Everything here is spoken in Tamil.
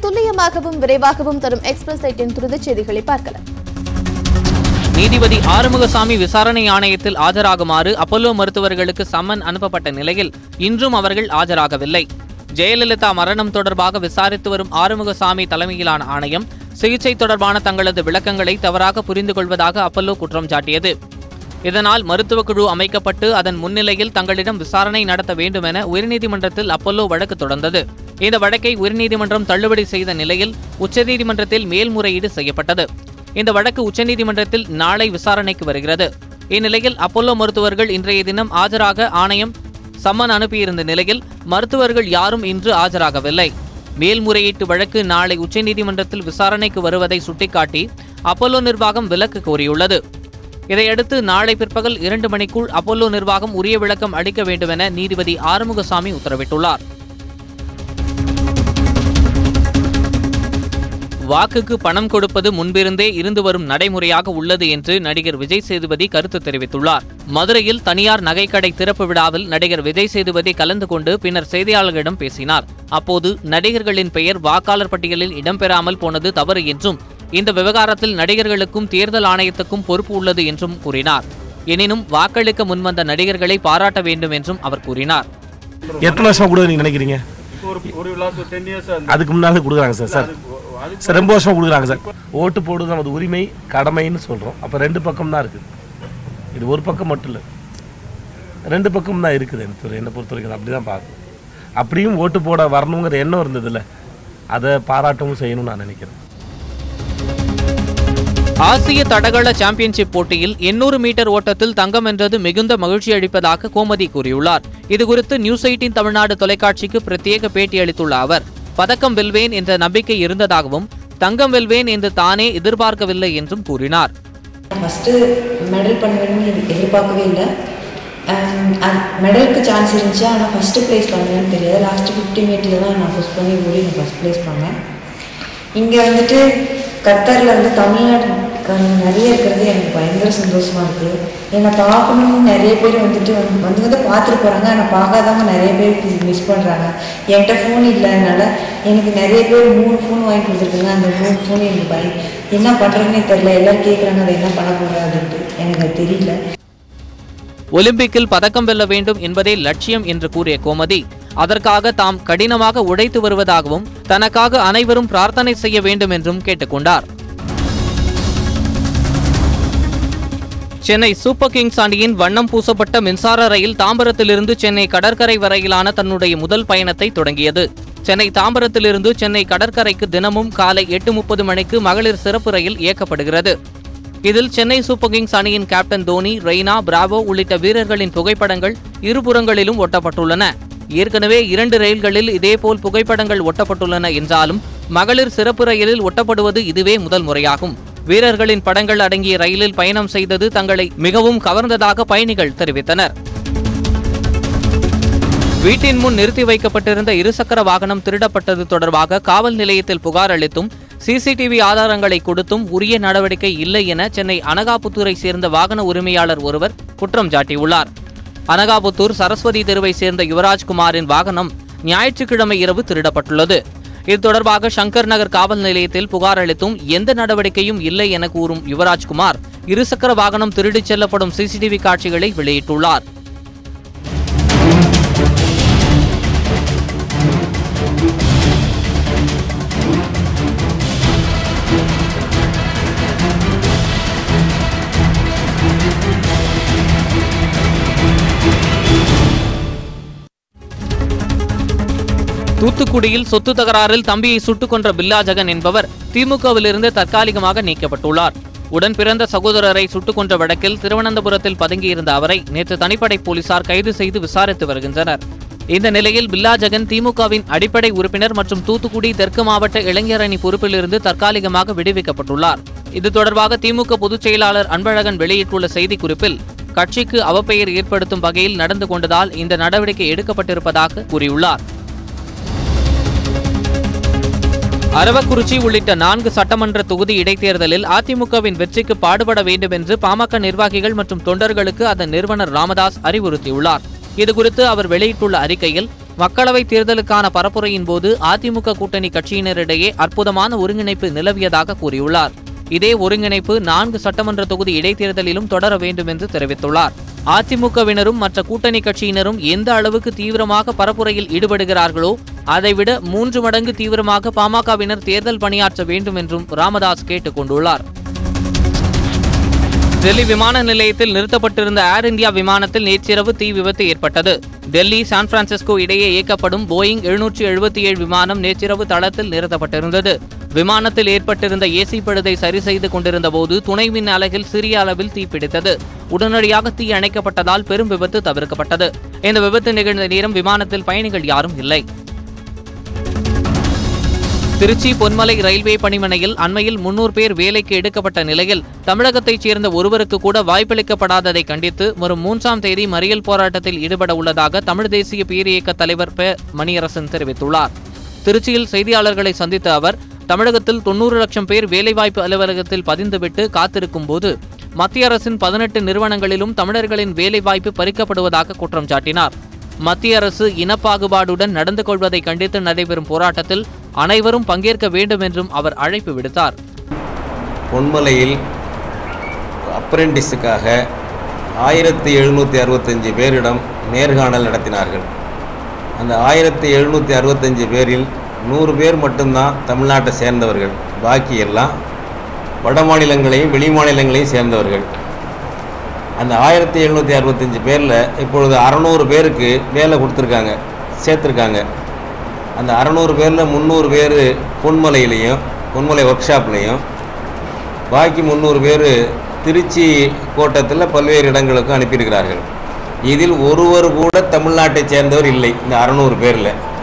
துல்லியமாகவும் விரைவாகவும் தரும் எக்ஸ்பிரஸ் எயிட்டின் துரிதச் செய்திகளை பார்க்கலாம் நீதிபதி ஆறுமுகசாமி விசாரணை ஆணையத்தில் ஆஜராகுமாறு அப்பல்லோ மருத்துவர்களுக்கு சம்மன் அனுப்பப்பட்ட நிலையில் இன்றும் அவர்கள் ஆஜராகவில்லை ஜெயலலிதா மரணம் தொடர்பாக விசாரித்து வரும் ஆறுமுகசாமி தலைமையிலான ஆணையம் சிகிச்சை தொடர்பான தங்களது விளக்கங்களை தவறாக புரிந்து கொள்வதாக அப்பல்லோ குற்றம் சாட்டியது இதனால் மருத்துவக் குழு அமைக்கப்பட்டு அதன் முன்னிலையில் தங்களிடம் விசாரணை நடத்த வேண்டும் என உயர்நீதிமன்றத்தில் அப்பல்லோ வழக்கு தொடர்ந்தது இந்த வழக்கை உயர்நீதிமன்றம் தள்ளுபடி செய்த நிலையில் உச்சநீதிமன்றத்தில் மேல்முறையீடு செய்யப்பட்டது இந்த வழக்கு உச்சநீதிமன்றத்தில் நாளை விசாரணைக்கு வருகிறது இந்நிலையில் அப்பல்லோ மருத்துவர்கள் இன்றைய தினம் ஆஜராக ஆணையம் சம்மன் அனுப்பியிருந்த நிலையில் மருத்துவர்கள் யாரும் இன்று ஆஜராகவில்லை மேல்முறையீட்டு வழக்கு நாளை உச்சநீதிமன்றத்தில் விசாரணைக்கு வருவதை சுட்டிக்காட்டி அப்பல்லோ நிர்வாகம் விலக்கு கோரியுள்ளது இதையடுத்து நாளை பிற்பகல் இரண்டு மணிக்குள் அப்பல்லோ நிர்வாகம் உரிய விளக்கம் அளிக்க வேண்டும் என நீதிபதி ஆறுமுகசாமி உத்தரவிட்டுள்ளார் வாக்குக்கு பணம் கொடுப்பது முன்பிருந்தே இருந்து வரும் நடைமுறையாக உள்ளது என்று நடிகர் விஜய் சேதுபதி கருத்து தெரிவித்துள்ளார் மதுரையில் தனியார் நகைக்கடை திறப்பு விழாவில் நடிகர் விஜய் சேதுபதி கலந்து கொண்டு பின்னர் செய்தியாளர்களிடம் பேசினார் அப்போது நடிகர்களின் பெயர் வாக்காளர் பட்டியலில் இடம்பெறாமல் போனது தவறு என்றும் இந்த விவகாரத்தில் நடிகர்களுக்கும் தேர்தல் ஆணையத்துக்கும் பொறுப்பு உள்ளது என்றும் கூறினார் எனினும் வாக்களிக்க முன்வந்த நடிகர்களை பாராட்ட வேண்டும் என்றும் அவர் கூறினார் எத்தனை வருஷமா கொடுக்க நீங்க நினைக்கிறீங்க ஒரு ஒரு லாஸ்ட் டென் இயர்ஸ் அதுக்கு முன்னால கொடுக்குறாங்க சார் சார் சார் ரொம்ப வருஷமா கொடுக்குறாங்க சார் ஓட்டு போடுறது நமது உரிமை கடமைன்னு சொல்றோம் அப்ப ரெண்டு பக்கம் தான் இருக்குது இது ஒரு பக்கம் மட்டும் இல்லை ரெண்டு பக்கம் தான் இருக்குது எனக்கு ஒரு- என்னை பொறுத்த வரைக்கும் அப்படி தான் பார்க்கணும் அப்படியும் ஓட்டு போட வரணுங்கிற எண்ணம் இருந்ததுல்ல அதை பாராட்டவும் செய்யணும்னு நான் நினைக்கிறேன் ஆசிய தடகள சாம்பியன்ஷிப் போட்டியில் 800 மீட்டர் ஓட்டத்தில் தங்கம் வென்றது மிகுந்த மகிழ்ச்சி அளிப்பதாக கோமதி கூறியுள்ளார் இதுகுறித்து நியூஸ் எயிட்டின் தமிழ்நாடு தொலைக்காட்சிக்கு பிரத்யேக பேட்டி அளித்துள்ள அவர் பதக்கம் வெல்வேன் என்ற நம்பிக்கை இருந்ததாகவும் தங்கம் வெல்வேன் என்று தானே எதிர்பார்க்கவில்லை என்றும் கூறினார் ஃபஸ்ட்டு மெடல் பண்ணுவேன்னு எதிர்- எதிர்பார்க்கவே இல்லை மெடலுக்கு சான்ஸ் இருந்துச்சு ஆனால் ஃபஸ்ட்டு ப்ளேஸ் பண்ணுவேன்னு தெரியாது லாஸ்ட்டு ஃபிஃப்டி மீட்டரில் தான் நான் புஷ் பண்ணி ஓடி நான் ஃபஸ்ட் ப்ளேஸ் பண்ணேன் இங்கே வந்துட்டு கத்தாரில் வந்து தமிழ்நாடு நிறைய இருக்கிறது எனக்கு பயங்கர சந்தோஷமாக இருக்குது என்னை பார்க்கணும்னு நிறைய பேர் வந்துட்டு வந்து வந்து வந்து பார்த்துட்டு போகிறாங்க ஆனால் பார்க்காதவங்க நிறைய பேர் மிஸ் பண்ணுறாங்க என்கிட்ட ஃபோன் இல்லைனால எனக்கு நிறைய பேர் மூணு ஃபோன் வாங்கி கொடுத்துருக்காங்க அந்த மூணு ஃபோன் எனக்கு பய என்ன பண்ணுறதுனே தெரில எல்லோரும் கேட்குறாங்க அதை என்ன பண்ண போகிறேன் அப்படின்ட்டு எனக்கு அது தெரியல ஒலிம்பிக்கில் பதக்கம் வெல்ல வேண்டும் என்பதே லட்சியம் என்று கூறிய கோமதி அதற்காக தாம் கடினமாக உழைத்து வருவதாகவும் தனக்காக அனைவரும் பிரார்த்தனை செய்ய வேண்டும் என்றும் கேட்டுக்கொண்டார் சென்னை சூப்பர் கிங்ஸ் அணியின் வண்ணம் பூசப்பட்ட மின்சார ரயில் தாம்பரத்திலிருந்து சென்னை கடற்கரை வரையிலான தன்னுடைய முதல் பயணத்தை தொடங்கியது சென்னை தாம்பரத்திலிருந்து சென்னை கடற்கரைக்கு தினமும் காலை எட்டு முப்பது மணிக்கு மகளிர் சிறப்பு ரயில் இயக்கப்படுகிறது இதில் சென்னை சூப்பர் கிங்ஸ் அணியின் கேப்டன் தோனி ரெய்னா பிராவோ உள்ளிட்ட வீரர்களின் புகைப்படங்கள் இருபுறங்களிலும் ஒட்டப்பட்டுள்ளன ஏற்கனவே இரண்டு ரயில்களில் இதேபோல் புகைப்படங்கள் ஒட்டப்பட்டுள்ளன என்றாலும் மகளிர் சிறப்பு ரயிலில் ஒட்டப்படுவது இதுவே முதல் முறையாகும் வீரர்களின் படங்கள் அடங்கிய ரயிலில் பயணம் செய்தது தங்களை மிகவும் கவர்ந்ததாக பயணிகள் தெரிவித்தனர் வீட்டின் முன் நிறுத்தி வைக்கப்பட்டிருந்த இருசக்கர வாகனம் திருடப்பட்டது தொடர்பாக காவல் நிலையத்தில் புகார் அளித்தும் சிசிடிவி ஆதாரங்களை கொடுத்தும் உரிய நடவடிக்கை இல்லை என சென்னை அனகாபுத்தூரை சேர்ந்த வாகன உரிமையாளர் ஒருவர் குற்றம் சாட்டியுள்ளார் அனகாபுத்தூர் சரஸ்வதி தெருவை சேர்ந்த யுவராஜ்குமாரின் வாகனம் ஞாயிற்றுக்கிழமை இரவு திருடப்பட்டுள்ளது இது தொடர்பாக சங்கர் நகர் காவல் நிலையத்தில் புகார் அளித்தும் எந்த நடவடிக்கையும் இல்லை என கூறும் யுவராஜ்குமார் இருசக்கர வாகனம் திருடிச் செல்லப்படும் சிசிடிவி காட்சிகளை வெளியிட்டுள்ளார் தூத்துக்குடியில் சொத்து தகராறில் தம்பியை சுட்டுக் கொன்ற பில்லா ஜெகன் என்பவர் திமுகவிலிருந்து தற்காலிகமாக நீக்கப்பட்டுள்ளார் உடன் பிறந்த சகோதரரை சுட்டுக் கொன்ற வழக்கில் திருவனந்தபுரத்தில் பதுங்கியிருந்த அவரை நேற்று தனிப்படை போலீசார் கைது செய்து விசாரித்து வருகின்றனர் இந்த நிலையில் பில்லா ஜெகன் திமுகவின் அடிப்படை உறுப்பினர் மற்றும் தூத்துக்குடி தெற்கு மாவட்ட இளைஞர் அணி பொறுப்பிலிருந்து தற்காலிகமாக விடுவிக்கப்பட்டுள்ளார் இது தொடர்பாக திமுக பொதுச் செயலாளர் அன்பழகன் வெளியிட்டுள்ள செய்திக்குறிப்பில் கட்சிக்கு அவப்பெயர் ஏற்படுத்தும் வகையில் நடந்து கொண்டதால் இந்த நடவடிக்கை எடுக்கப்பட்டிருப்பதாக கூறியுள்ளார் அரவக்குறிச்சி உள்ளிட்ட நான்கு சட்டமன்ற தொகுதி இடைத்தேர்தலில் அதிமுகவின் வெற்றிக்கு பாடுபட வேண்டும் என்று பாமக நிர்வாகிகள் மற்றும் தொண்டர்களுக்கு அதன் நிறுவனர் ராமதாஸ் அறிவுறுத்தியுள்ளார் இதுகுறித்து அவர் வெளியிட்டுள்ள அறிக்கையில் மக்களவைத் தேர்தலுக்கான பரப்புரையின் போது அதிமுக கூட்டணி கட்சியினரிடையே அற்புதமான ஒருங்கிணைப்பு நிலவியதாக கூறியுள்ளார் இதே ஒருங்கிணைப்பு நான்கு சட்டமன்ற தொகுதி இடைத்தேர்தலிலும் தொடர வேண்டும் என்று தெரிவித்துள்ளார் அதிமுகவினரும் மற்ற கூட்டணி கட்சியினரும் எந்த அளவுக்கு தீவிரமாக பரப்புரையில் ஈடுபடுகிறார்களோ அதைவிட மூன்று மடங்கு தீவிரமாக பாமகவினர் தேர்தல் பணியாற்ற வேண்டும் என்றும் ராமதாஸ் கேட்டுக் கொண்டுள்ளார் டெல்லி விமான நிலையத்தில் நிறுத்தப்பட்டிருந்த ஏர் இந்தியா விமானத்தில் நேற்றிரவு தீ விபத்து ஏற்பட்டது டெல்லி சான் பிரான்சிஸ்கோ இடையே இயக்கப்படும் போயிங் எழுநூற்றி எழுபத்தி ஏழு விமானம் நேற்றிரவு தளத்தில் நிறுத்தப்பட்டிருந்தது விமானத்தில் ஏற்பட்டிருந்த ஏசி பழுதை சரி செய்து கொண்டிருந்த போது துணை மின் அலகில் சிறிய அளவில் தீப்பிடித்தது உடனடியாக தீ அணைக்கப்பட்டதால் பெரும் விபத்து தவிர்க்கப்பட்டது இந்த விபத்து நிகழ்ந்த நேரம் விமானத்தில் பயணிகள் யாரும் இல்லை திருச்சி பொன்மலை ரயில்வே பணிமனையில் அண்மையில் முன்னூறு பேர் வேலைக்கு எடுக்கப்பட்ட நிலையில் தமிழகத்தைச் சேர்ந்த ஒருவருக்கு கூட வாய்ப்பளிக்கப்படாததை கண்டித்து வரும் மூன்றாம் தேதி மறியல் போராட்டத்தில் ஈடுபட உள்ளதாக தமிழ் தேசிய பேரியக்க தலைவர் பெ மணியரசன் தெரிவித்துள்ளார் திருச்சியில் செய்தியாளர்களை சந்தித்த அவர் தமிழகத்தில் தொன்னூறு லட்சம் பேர் வேலைவாய்ப்பு அலுவலகத்தில் பதிந்துவிட்டு காத்திருக்கும் போது மத்திய அரசின் பதினெட்டு நிறுவனங்களிலும் தமிழர்களின் வேலைவாய்ப்பு பறிக்கப்படுவதாக குற்றம் சாட்டினார் மத்திய அரசு இனப்பாகுபாடுடன் நடந்து கொள்வதை கண்டித்து நடைபெறும் போராட்டத்தில் அனைவரும் பங்கேற்க வேண்டும் என்றும் அவர் அழைப்பு விடுத்தார் பொன்மலையில் அப்ரெண்டிஸுக்காக ஆயிரத்தி எழுநூற்றி அறுபத்தஞ்சு பேரிடம் நேர்காணல் நடத்தினார்கள் அந்த ஆயிரத்தி எழுநூற்றி அறுபத்தஞ்சு பேரில் நூறு பேர் மட்டும்தான் தமிழ்நாட்டை சேர்ந்தவர்கள் பாக்கி எல்லாம் வட மாநிலங்களையும் வெளி மாநிலங்களையும் சேர்ந்தவர்கள் அந்த ஆயிரத்தி எழுநூற்றி அறுபத்தஞ்சு பேரில் இப்பொழுது அறநூறு பேருக்கு வேலை கொடுத்துருக்காங்க சேர்த்துருக்காங்க அந்த அறநூறு பேரில் முந்நூறு பேர் பொன்மலையிலையும் பொன்மலை ஒர்க் ஷாப்லேயும் பாக்கி முந்நூறு பேர் திருச்சி கோட்டத்தில் பல்வேறு இடங்களுக்கும் அனுப்பியிருக்கிறார்கள் இதில் ஒருவர் கூட தமிழ்நாட்டைச் சேர்ந்தவர் இல்லை இந்த அறநூறு பேரில்